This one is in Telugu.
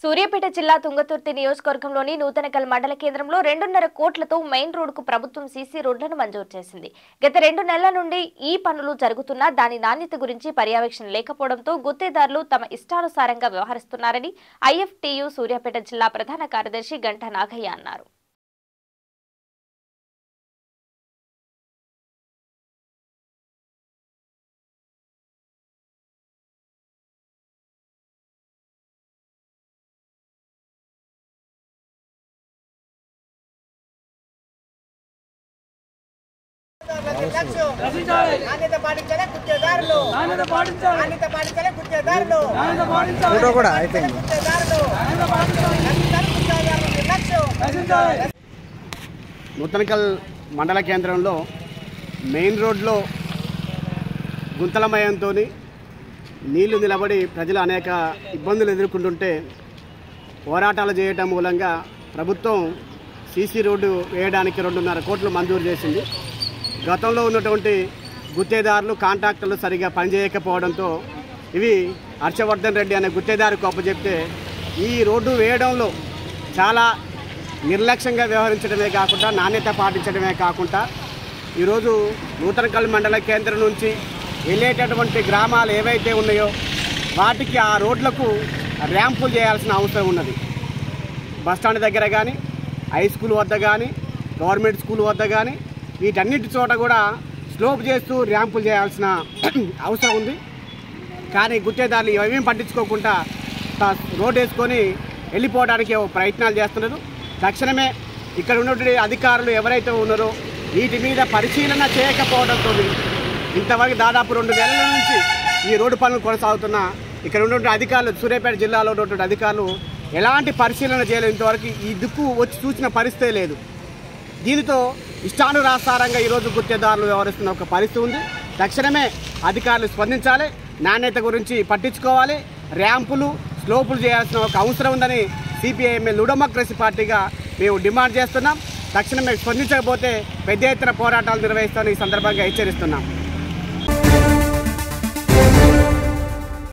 సూర్యాపేట జిల్లా తుంగతుర్తి నియోజకవర్గంలోని నూతనకల్ మండల కేంద్రంలో రెండున్నర కోట్లతో మెయిన్ రోడ్డుకు ప్రభుత్వం సీసీ రోడ్లను మంజూరు చేసింది గత రెండు నెలల నుండి ఈ పనులు జరుగుతున్నా దాని నాణ్యత గురించి పర్యవేక్షణ లేకపోవడంతో గుత్తేదారులు తమ ఇష్టానుసారంగా వ్యవహరిస్తున్నారని ఐఎఫ్టీయు సూర్యాపేట జిల్లా ప్రధాన కార్యదర్శి గంటా నాగయ్య అన్నారు నాణ్యత పాటించాలి గుత్తేదారులు నాణ్యత పాటించాలి నాణ్యత పాటించాలి గుత్తేదారులు నాణ్యత పాటించాలి ఫోటో కూడా అయిపోయింది గుత్తేదారులు నాణ్యత పాటించాలి నశించాలి గుత్తేదారుల నిర్లక్ష్యం నశించాలి నూతనకల్ మండల కేంద్రంలో మెయిన్ రోడ్లో గుంతలమయంతో నీళ్లు నిలబడి ప్రజలు అనేక ఇబ్బందులు ఎదుర్కొంటుంటే పోరాటాలు చేయటం మూలంగా ప్రభుత్వం సీసీ రోడ్డు వేయడానికి రెండున్నర కోట్లు మంజూరు చేసింది గతంలో ఉన్నటువంటి గుత్తేదారులు కాంట్రాక్టర్లు సరిగా పనిచేయకపోవడంతో ఇవి హర్షవర్ధన్ రెడ్డి అనే గుత్తేదారు చెప్తే ఈ రోడ్డు వేయడంలో చాలా నిర్లక్ష్యంగా వ్యవహరించడమే కాకుండా నాణ్యత పాటించడమే కాకుండా ఈరోజు నూతనకల్ మండల కేంద్రం నుంచి వెళ్ళేటటువంటి గ్రామాలు ఏవైతే ఉన్నాయో వాటికి ఆ రోడ్లకు ర్యాంపులు చేయాల్సిన అవసరం ఉన్నది బస్టాండ్ దగ్గర కానీ హై స్కూల్ వద్ద కానీ గవర్నమెంట్ స్కూల్ వద్ద కానీ వీటన్నిటి చోట కూడా స్లోప్ చేస్తూ ర్యాంపులు చేయాల్సిన అవసరం ఉంది కానీ గుత్తేదారులు ఇవేమీ పట్టించుకోకుండా తా- రోడ్ వేసుకొని వెళ్ళిపోవడానికి ప్రయత్నాలు చేస్తున్నారు తక్షణమే ఇక్కడ ఉన్నటువంటి అధికారులు ఎవరైతే ఉన్నారో వీటి మీద పరిశీలన చేయకపోవడంతో ఇంతవరకు దాదాపు రెండు నెలల నుంచి ఈ రోడ్డు పనులు కొనసాగుతున్న ఇక్కడ ఉన్నటువంటి అధికారులు సూర్యాపేట జిల్లాలో ఉన్నటువంటి అధికారులు ఎలాంటి పరిశీలన చేయలేదు ఇంతవరకు ఈ దిక్కు వచ్చి చూసిన పరిస్థితే లేదు దీనితో ఇష్టానుసారంగా ఈరోజు గుత్తేదారులు వ్యవహరిస్తున్న ఒక పరిస్థితి ఉంది తక్షణమే అధికారులు స్పందించాలి నాణ్యత గురించి పట్టించుకోవాలి ర్యాంపులు స్లోపులు చేయాల్సిన ఒక అవసరం ఉందని సిపిఐఎంఎల్ లుడోమక్రసీ పార్టీగా మేము డిమాండ్ చేస్తున్నాం తక్షణమే స్పందించకపోతే పెద్ద ఎత్తున పోరాటాలు నిర్వహిస్తామని ఈ సందర్భంగా హెచ్చరిస్తున్నాం